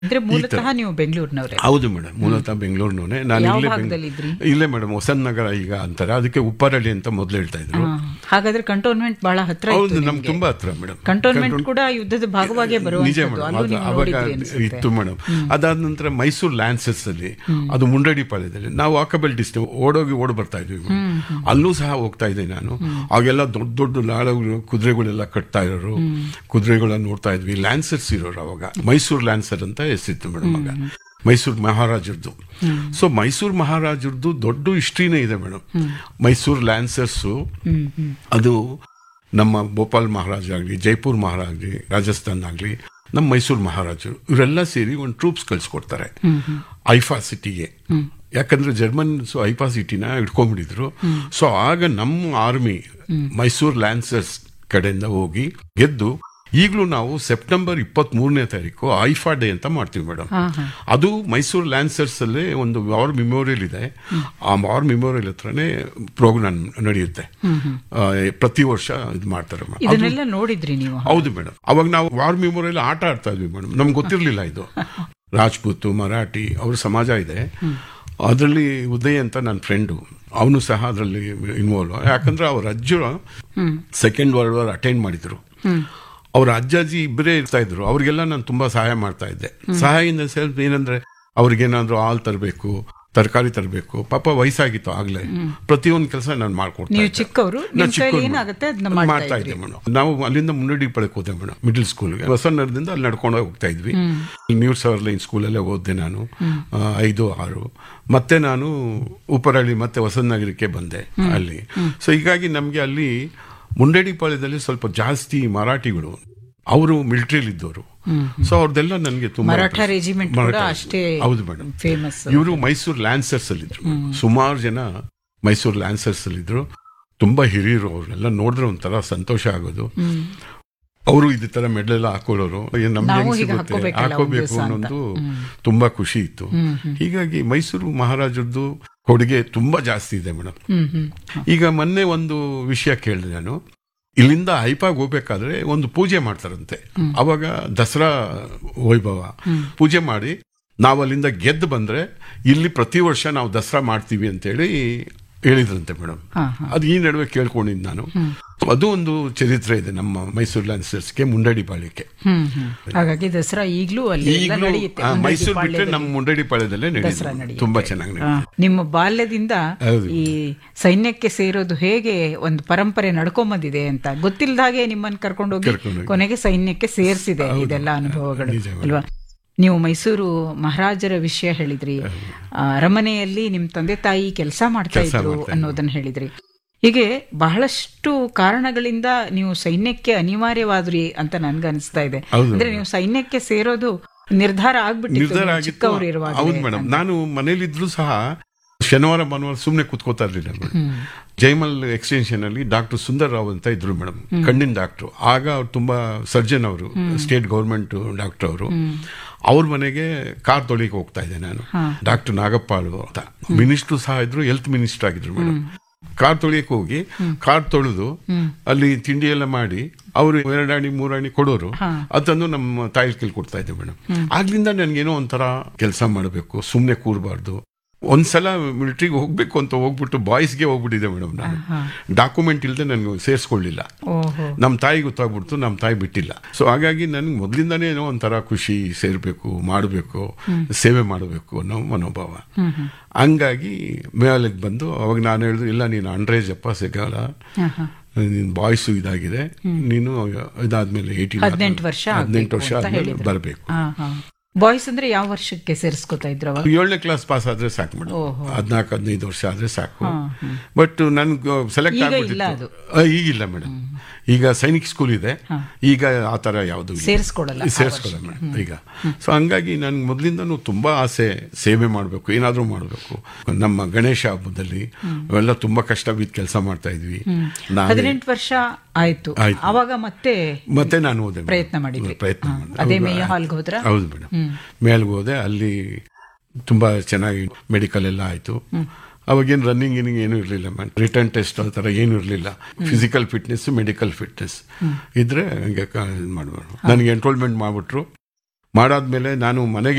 ಅಂದ್ರೆ ಮೂಲತಃ ನೀವು ಬೆಂಗಳೂರಿನವ್ರೆ ಹೌದು ಮೇಡಮ್ ಮೂಲತಃ ಬೆಂಗಳೂರಿನವನೇ ನಾನು ಯಾವ ಇಲ್ಲೇ ಭಾಗದಲ್ಲಿ ಇದ್ರಿ? ಬೆಂಗ್- ಇಲ್ಲೇ ಮೇಡಮ್ ಹೊಸನ್ ನಗರ ಈಗ ಅಂತಾರೆ ಅದಕ್ಕೆ ಉಪ್ಪಾರಳ್ಳಿ ಅಂತ ಮೊದಲು ಹೇಳ್ತಾ ಇದ್ರು ಹಾ. ಹಾಗಾದ್ರೆ ಕಂಟೋನ್ಮೆಂಟ್ ಬಹಳ ಹತ್ರ ಇತ್ತು ಹೌದು ನಮ್ಗೆ ನಿಮ್ಗೆ. ತುಂಬಾ ಹತ್ರ ಮೇಡಮ್ ಕಂಟೋನ್ಮೆಂಟ್ ಕೂಡ ಯುದ್ಧದ ಭಾಗವಾಗೇ ನಿಜ ಬರುವಂತದ್ದು ಮೇಡಮ್ ಅಲ್ಲೂ ಅದು ನೀವು ಅವಾಗ ನೋಡಿದ್ರಿ ಅನ್ಸುತ್ತೆ ಇತ್ತು ಮೇಡಮ್ ಅದಾದ ನಂತರ ಮೈಸೂರು ಲ್ಯಾನ್ಸಸ್ ಅಲ್ಲಿ ಅದು ಮುಂಡಡಿ ಪಾಳ್ಯದಲ್ಲಿ ನಾವು ವಾಕಬಲ್ ಡಿಸ್ಟೆನ್ಸ್ ಓಡೋಗಿ ಓಡ್ ಬರ್ತಾ ಇದ್ವಿ ಮೇಡಮ್. ಅಲ್ಲೂ ಸಹ ಹೋಗ್ತಾ ಇದ್ದೆ ನಾನು ಆಗೆಲ್ಲ ದೊಡ್ಡ ದೊಡ್ಡ ಲಾಳಗಳು ಕುದುರೆಗಳೆಲ್ಲ ಕಟ್ತಾ ಇರೋರು ಕುದುರೆಗಳನ್ನ ನೋಡ್ತಾ ಇದ್ವಿ ಲ್ಯಾನ್ಸರ್ಸ್ ಇರೋರು ಅವಾಗ ಮೈಸೂರು ಲ್ಯಾನ್ಸರ್ ಅಂತ ಹೆಸರಿತ್ತು ಮೇಡಮ್ ಆಗ ಮೈಸೂರು ಮಹಾರಾಜರದು ಸೊ ಮೈಸೂರು ಮಹಾರಾಜರದು ದೊಡ್ಡ ಹಿಸ್ಟ್ರಿನೇ ಇದೆ ಮೇಡಮ್ ಮೈಸೂರು ಲ್ಯಾನ್ಸರ್ಸು ಹ್ಮ್ ಹ್ಮ್ ಅದು ನಮ್ಮ ಭೋಪಾಲ್ ಮಹಾರಾಜ ಆಗಲಿ ಜೈಪುರ್ ಮಹಾರಾಜ ಆಗಲಿ ರಾಜಸ್ಥಾನ್ ಆಗಲಿ ನಮ್ಮ ಮೈಸೂರು ಮಹಾರಾಜರು ಇವರೆಲ್ಲ ಸೇರಿ ಒಂದು ಟ್ರೂಪ್ಸ್ ಕಳಿಸ್ಕೊಡ್ತಾರೆ ಐಫಾ ಸಿಟಿಗೆ ಯಾಕಂದ್ರೆ ಜರ್ಮನ್ಸ್ ಐಫಾ ಸಿಟಿನ ಇಟ್ಕೊಂಡ್ಬಿಟ್ಟಿದ್ರು ಸೊ ಆಗ ನಮ್ಮ ಆರ್ಮಿ ಮೈಸೂರು ಲ್ಯಾನ್ಸರ್ಸ್ ಕಡೆಯಿಂದ ಹೋಗಿ ಗೆದ್ದು ಈಗಲೂ ನಾವು ಸೆಪ್ಟೆಂಬರ್ ಇಪ್ಪತ್ತ್ ಮೂರನೇ ತಾರೀಕು ಐಫಾ ಡೇ ಅಂತ ಮಾಡ್ತೀವಿ ಮೇಡಮ್ ಹಾ ಹಾ ಅದು ಮೈಸೂರು ಲ್ಯಾನ್ಸರ್ಸ್ ಅಲ್ಲೇ ಒಂದು ವಾರ್ ಮೆಮೋರಿಯಲ್ ಇದೆ ಆ ವಾರ್ ಮೆಮೋರಿಯಲ್ ಹತ್ರನೇ ಪ್ರೋಗ್ರಾಮ್ ನಡೆಯುತ್ತೆ ಆ, ಪ್ರತಿ ವರ್ಷ ಇದು ಮಾಡ್ತಾರೆ ಮೇಡಮ್. ಅದು- ಇದನ್ನೆಲ್ಲ ನೋಡಿದ್ರಿ ನೀವು ಹೌದು ಮೇಡಮ್ ಅವಾಗ ನಾವು ವಾರ್ ಮೆಮೋರಿಯಲ್ ಆಟ ಆಡ್ತಾ ಇದ್ವಿ ಮೇಡಮ್ ನಮ್ಗೆ ಗೊತ್ತಿರಲಿಲ್ಲ ಇದು ರಾಜ್ಪೂತ್ ಮರಾಠಿ ಅವ್ರ ಸಮಾಜ ಇದೆ ಅದರಲ್ಲಿ ಉದಯ್ ಅಂತ ನನ್ನ ಫ್ರೆಂಡು ಅವನು ಸಹ ಅದರಲ್ಲಿ ಇನ್ವಾಲ್ವ್ ಯಾಕಂದ್ರೆ ಅವ್ರ ಅಜ್ಜ ಸೆಕೆಂಡ್ ವರ್ಲ್ಡ್ ವಾರ್ ಅಟೆಂಡ್ ಮಾಡಿದ್ರು ಅವ್ರ ಅಜ್ಜಾಜಿ ಇಬ್ಬರೇ ಇರ್ತಾ ಇದ್ರು ಅವ್ರಿಗೆಲ್ಲ ನಾನು ತುಂಬಾ ಸಹಾಯ ಮಾಡ್ತಾ ಇದ್ದೆ ಸಹಾಯ ಇನ್ ಸೆಲ್ಫ್ ಏನಂದ್ರೆ ಅವ್ರಿಗೇನಾದ್ರೂ ಹಾಲು ತರಬೇಕು ತರಕಾರಿ ತರಬೇಕು ಪಾಪ ವಯಸ್ಸಾಗಿತ್ತು ಆಗ್ಲೇ ಪ್ರತಿಯೊಂದು ಕೆಲಸ ನಾನು ಮಾಡ್ಕೊಡ್ತಾ ನೀವು ಇದ್ದೆ. ಚಿಕ್ಕವರು ನಾನು ನಿಮ್ ಕೈಲಿ ಚಿಕ್ಕವ್ನು ಏನಾಗುತ್ತೆ ಅದನ್ನ ಮೇಡಮ್. ಮಾಡ್ತಾ ಮಾಡ್ತಾ ಇದ್ರಿ. ಇದ್ದೆ ಮೇಡಮ್ ನಾವು ಅಲ್ಲಿಂದ ಮುನ್ನಡಿ ಪಳಕ್ ಹೋದೆ ಮೇಡಮ್ ಮಿಡಲ್ ಸ್ಕೂಲ್ಗೆ ಹೊಸನಗರದಿಂದ ಅಲ್ಲಿ ನಡ್ಕೊಂಡು ಹೋಗ್ತಾ ಇದ್ವಿ ನ್ಯೂ ಸವರ್ ಲೈನ್ ಸ್ಕೂಲಲ್ಲೇ ಓದಿದೆ ನಾನು ಆ, ಐದು ಆರು ಮತ್ತೆ ನಾನು ಉಪ್ಪರಳ್ಳಿ ಮತ್ತೆ ಹೊಸನಗರಕ್ಕೆ ಬಂದೆ ಅಲ್ಲಿ ಸೊ ಹೀಗಾಗಿ ನಮಗೆ ಅಲ್ಲಿ ಮುಂಡೇಡಿಪಾಳ್ಯದಲ್ಲಿ ಸ್ವಲ್ಪ ಜಾಸ್ತಿ ಮರಾಠಿಗಳು ಅವರು ಮಿಲಿಟರಿಲಿ ಇದ್ದವರು ಸೊ ಅವ್ರದ್ದೆಲ್ಲ ನನಗೆ ತುಂಬಾ ಮರಾಠ interest. ರೆಜಿಮೆಂಟ್ ಕೂಡ ಮರಾಠ ಅಷ್ಟೇ ಹೌದು ಮೇಡಮ್ ಫೇಮಸ್ ಇವರು ಮೈಸೂರು ಲ್ಯಾನ್ಸರ್ಸ್ ಅಲ್ಲಿ ಇದ್ರು ಸುಮಾರು ಜನ ಮೈಸೂರು ಲ್ಯಾನ್ಸರ್ಸ್ ಅಲ್ಲಿ ಇದ್ರು ತುಂಬಾ ಹಿರಿಯರು ಅವರೆಲ್ಲ ನೋಡಿದ್ರೆ ಒಂಥರ ಸಂತೋಷ ಆಗೋದು ಅವರು ಇದೇ ತರ ಮೆಡಲ್ ಎಲ್ಲ ಹಾಕೊಳ್ಳೋರು ಏನ್ ನಮ್ಗೆ ನಾವು ಹೆಂಗ್ ಹೀಗೆ ಸಿಗುತ್ತೆ ಹಾಕ್ಕೋಬೇಕಲ್ಲ ಒಂದ್ ಹಾಕೋಬೇಕು ದಿವ್ಸ ಅಂತ. ಅನ್ನೋದು ತುಂಬಾ ಖುಷಿ ಇತ್ತು ಹೀಗಾಗಿ ಮೈಸೂರು ಮಹಾರಾಜರದ್ದು ಕೊಡುಗೆ ತುಂಬಾ ಜಾಸ್ತಿ ಇದೆ ಮೇಡಮ್ ಹ್ಮ್ ಹ್ಮ್ ಈಗ ಮೊನ್ನೆ ಒಂದು ವಿಷಯ ಕೇಳಿದೆ ನಾನು ಇಲ್ಲಿಂದ ಹೈಪಾಗ್ ಹೋಗ್ಬೇಕಾದ್ರೆ ಒಂದು ಪೂಜೆ ಮಾಡ್ತಾರಂತೆ ಅವಾಗ ದಸರಾ ವೈಭವ ಪೂಜೆ ಮಾಡಿ ನಾವು ಅಲ್ಲಿಂದ ಗೆದ್ದು ಬಂದ್ರೆ ಇಲ್ಲಿ ಪ್ರತಿ ವರ್ಷ ನಾವು ದಸರಾ ಮಾಡ್ತೀವಿ ಅಂತೇಳಿ ಹೇಳಿದ್ರಂತೆ ಮೇಡಮ್ ಹಾ ಹಾ ಅದು ಈ ನಡುವೆ ಕೇಳ್ಕೊಂಡಿದ್ದು ನಾನು ಅದು ಒಂದು ಚರಿತ್ರೆ ಇದೆ ನಮ್ಮ ಮೈಸೂರು ಲ್ಯಾನ್ಸರ್ಸ್ಗೆ ಮುಂಡಡಿ ಪಾಳ್ಯಕ್ಕೆ ಹ್ಮ್ ಹ್ಮ್ ಹಾಗಾಗಿ ದಸರಾ ಈಗ್ಲೂ ಅಲ್ಲಿ ಎಲ್ಲ ಈಗಲೂ ನಡೆಯುತ್ತೆ ಆ, ಮುಂಡಗಿ ಮೈಸೂರು ಬಿಟ್ಟರೆ ಪಾಳ್ಯದಲ್ಲಿ ನಮ್ಮ ಮುಂಡಡಿ ಪಾಳ್ಯದಲ್ಲೇ ದಸರಾ ನಡೆಯುತ್ತೆ ನಡೆಯುತ್ತೆ. ತುಂಬಾ ಚೆನ್ನಾಗಿ ಆ, ನಿಮ್ಮ ಬಾಲ್ಯದಿಂದ ಹೌದು. ಈ ಸೈನ್ಯಕ್ಕೆ ಸೇರೋದು ಹೇಗೆ ಒಂದು ಪರಂಪರೆ ನಡ್ಕೊಂಬಂದಿದೆ ಅಂತ ಗೊತ್ತಿಲ್ಲದ ಹಾಗೆ ನಿಮ್ಮನ್ನ ಕರ್ಕೊಂಡೋಗಿ ಕರ್ಕೊಂಡೋಗಿ. ಕೊನೆಗೆ ಸೈನ್ಯಕ್ಕೆ ಸೇರಿಸಿದೆ ಇದೆಲ್ಲ ಅನುಭವಗಳು ನಿಜ ಮೇಡಮ್. ಅಲ್ವಾ ನೀವು ಮೈಸೂರು ಮಹಾರಾಜರ ವಿಷಯ ಹೇಳಿದ್ರಿ ಆ, ಅರಮನೆಯಲ್ಲಿ ನಿಮ್ ತಂದೆ ತಾಯಿ ಕೆಲಸ ಮಾಡ್ತಾ ಕೆಲ್ಸ ಇದ್ರು ಮಾಡ್ತಾ ಇದ್ರು. ಅನ್ನೋದನ್ನ ಹೇಳಿದ್ರಿ ಹೀಗೆ ಬಹಳಷ್ಟು ಕಾರಣಗಳಿಂದ ನೀವು ಸೈನ್ಯಕ್ಕೆ ಅನಿವಾರ್ಯವಾದ್ರಿ ಅಂತ ನನ್ಗೆ ಅನಿಸ್ತಾ ಇದೆ ಹೌದು ಅಂದ್ರೆ ನೀವು ಸೈನ್ಯಕ್ಕೆ ಸೇರೋದು ನಿರ್ಧಾರ ಆಗ್ಬಿಟ್ಟಿತ್ತು ನಿರ್ಧಾರ ನೀವು ಆಗಿತ್ತು ಚಿಕ್ಕವರು ಇರುವಾಗ ಹೌದು ಮೇಡಮ್ ನಾನು ಮನೇಲಿದ್ರು ಸಹ ಶನಿವಾರ ಭಾನುವಾರ ಸುಮ್ಮನೆ ಕೂತ್ಕೋತಾ ಇರ್ಲಿಲ್ಲ ಮೇಡಮ್ ಜೈಮಲ್ ಎಕ್ಸ್ಟೆನ್ಷನ್ ಅಲ್ಲಿ ಡಾಕ್ಟರ್ ಸುಂದರ್ ರಾವ್ ಅಂತ ಇದ್ರು ಮೇಡಮ್ ಕಣ್ಣಿನ ಡಾಕ್ಟರ್ ಆಗ ಅವ್ರು ತುಂಬಾ ಸರ್ಜನ್ ಅವರು ಸ್ಟೇಟ್ ಗೌರ್ಮೆಂಟ್ ಡಾಕ್ಟರ್ ಅವರು ಅವ್ರ ಮನೆಗೆ ಕಾರ್ ತೊಳಿಗೆ ಹೋಗ್ತಾ ಇದ್ದೆ ನಾನು ಡಾಕ್ಟರ್ ನಾಗಪ್ಪಾಳು ಅಂತ ಮಿನಿಸ್ಟ್ರು ಸಹ ಇದ್ರು ಹೆಲ್ತ್ ಮಿನಿಸ್ಟರ್ ಆಗಿದ್ರು ಮೇಡಮ್ ಕಾರ್ ತೊಳಿಯಕ್ಕೆ ಹೋಗಿ ಕಾರ್ ತೊಳೆದು ಅಲ್ಲಿ ತಿಂಡಿ ಎಲ್ಲ ಮಾಡಿ ಅವರು ಎರಡಾಣಿ ಮೂರಾಣಿ ಕೊಡೋರು ಅದನ್ನು ನಮ್ಮ ತಾಯಿ ಕೈಲಿ ಕೊಡ್ತಾ ಇದ್ದೆ ಮೇಡಮ್ ಆಗ್ಲಿಂದ ನನ್ಗೇನೋ ಒಂಥರ ಕೆಲಸ ಮಾಡಬೇಕು ಸುಮ್ಮನೆ ಕೂರಬಾರ್ದು ಒಂದ್ಸಲ ಮಿಲಿಟ್ರಿಗೆ ಹೋಗ್ಬೇಕು ಅಂತ ಹೋಗ್ಬಿಟ್ಟು ಬಾಯ್ಸ್ಗೆ ಹೋಗ್ಬಿಟ್ಟಿದೆ ಮೇಡಮ್ ನಾನು ಡಾಕ್ಯುಮೆಂಟ್ ಇಲ್ಲದೆ ನನಗೆ ಸೇರಿಸ್ಕೊಳ್ಳಿಲ್ಲ ಓಹೋ ನಮ್ಮ ತಾಯಿ ಗೊತ್ತಾಗ್ಬಿಡ್ತು ನಮ್ಮ ತಾಯಿ ಬಿಟ್ಟಿಲ್ಲ ಸೊ ಹಾಗಾಗಿ ನನ್ಗೆ ಮೊದಲಿಂದಾನೇ ಏನೋ ಒಂಥರ ಖುಷಿ ಸೇರ್ಬೇಕು ಮಾಡಬೇಕು ಸೇವೆ ಮಾಡಬೇಕು ಅನ್ನೋ ಮನೋಭಾವ ಹಂಗಾಗಿ ಮೇಲಿಗೆ ಬಂದು ಅವಾಗ ನಾನು ಹೇಳಿದ್ರು ಇಲ್ಲ ನೀನು ಅಂಡ್ರೇಜ್ ಅಪ್ಪ ಸಿಗಲ್ಲ ನೀನು ಬಾಯ್ಸು ಇದಾಗಿದೆ ನೀನು ಇದಾದ್ಮೇಲೆ ಏಯ್ಟೀನ್ ಹದಿನೆಂಟು ವರ್ಷ ಹದಿನೆಂಟು ವರ್ಷ ಆಗ್ಬೇಕು ಅಂತ ಆದ್ಮೇಲೆ ಹೇಳಿದ್ರು. ಬರಬೇಕು ಬಾಯ್ಸ್ ಅಂದ್ರೆ ಯಾವ ವರ್ಷಕ್ಕೆ ಸೇರಿಸ್ಕೊತಾ ಇದ್ರು ಅವಾಗ ಏಳನೇ ಕ್ಲಾಸ್ ಪಾಸ್ ಆದ್ರೆ ಸಾಕು ಮೇಡಮ್ ಓಹೋ. ಹದಿನಾಲ್ಕು ಹದಿನೈದು ವರ್ಷ ಆದ್ರೆ ಸಾಕು ಬಟ್ ನನ್ಗೆ ಸೆಲೆಕ್ಟ್ ಈಗ ಆಗ್ಬಿಟ್ಟಿತ್ತು ಇಲ್ಲ ಅದು. ಆ, ಈಗಿಲ್ಲ ಮೇಡಮ್ ಈಗ ಸೈನಿಕ್ ಸ್ಕೂಲ್ ಇದೆ ಈಗ ಆ ತರ ಯಾವುದು ಸೇರಿಸ್ಕೊಡಲ್ಲ ಆ ಸೇರಿಸ್ಕೊಳ್ಳ ಮೇಡಮ್ ಈಗ ಸೊ ಹಂಗಾಗಿ ನನ್ಗೆ ಮೊದಲಿಂದನೂ ತುಂಬಾ ಆಸೆ ಸೇವೆ ಮಾಡಬೇಕು ಏನಾದ್ರೂ ಮಾಡಬೇಕು ನಮ್ಮ ಗಣೇಶ ಹಬ್ಬದಲ್ಲಿ ಅವೆಲ್ಲ ತುಂಬಾ ಕಷ್ಟ ಬಿದ್ದು ಕೆಲಸ ಮಾಡ್ತಾ ಇದ್ವಿ ನಾವೇ ಹದಿನೆಂಟು ವರ್ಷ ಆಯ್ತು ಆಯ್ತು. ಅವಾಗ ಮತ್ತೆ ಮತ್ತೆ ನಾನು ಹೋದೆ ಮೇಡಮ್. ಪ್ರಯತ್ನ ಮಾಡಿದ್ರಿ. ಪ್ರಯತ್ನ ಹಾ. ಮಾಡಿದೆ. ಅದೇ ಹೌದು, ಮೇಯ ಹಾಲ್ಗೆ ಹೋದ್ರಾ? ಹೌದು ಮೇಡಮ್ ಮೇಲ್ಗೆ ಹೋದೆ ಅಲ್ಲಿ ತುಂಬಾ ಚೆನ್ನಾಗಿ ಮೆಡಿಕಲ್ ಎಲ್ಲ ಆಯ್ತು ಅವಾಗೇನು ರನ್ನಿಂಗ್ ಗಿನ್ನಿಂಗ್ ಏನೂ ಇರಲಿಲ್ಲ ಮ್ಯಾಮ್ ರಿಟರ್ನ್ ಟೆಸ್ಟ್ ಆ ಥರ ಏನೂ ಇರಲಿಲ್ಲ ಫಿಸಿಕಲ್ ಫಿಟ್ನೆಸ್ ಮೆಡಿಕಲ್ ಫಿಟ್ನೆಸ್ ಇದ್ರೆ ಹಂಗೆ ಮಾಡಬಾರ್ದು ನನಗೆ ಎನ್ರೋಲ್ಮೆಂಟ್ ಮಾಡಿಬಿಟ್ರು ಮಾಡಾದ್ಮೇಲೆ ನಾನು ಮನೆಗೆ